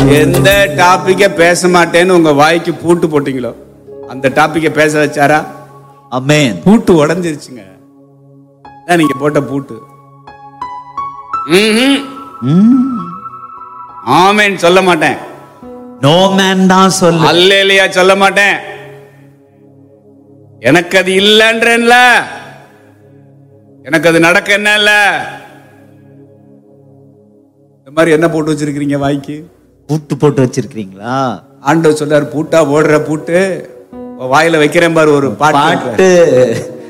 எந்த டாபிக்க பேச மாட்டேன்னு உங்க வாய்க்கு பூட்டு போட்டீங்களோ அந்த டாபிக்க பேச வச்சாரா அமேன் பூட்டு உடைஞ்சிருச்சுங்க அதான் நீங்க போட்ட பூட்டு ம்ஹும். ஆமென் சொல்ல மாட்டேன் நோ மேன் தான் சொல்லு அல்லேலியா சொல்ல மாட்டேன் எனக்கு அது இல்லைன்றேன்ல எனக்கு அது நடக்க என்ன இல்ல இந்த மாதிரி என்ன போட்டு வச்சிருக்கிறீங்க வாய்க்கு பூட்டு போட்டு வச்சிருக்கீங்களா ஆண்டவர் சொல்றாரு பூட்டா ஓடுற பூட்டு உன் வாயில வைக்கிறேன் பாரு ஒரு பாட்டு பாட்டு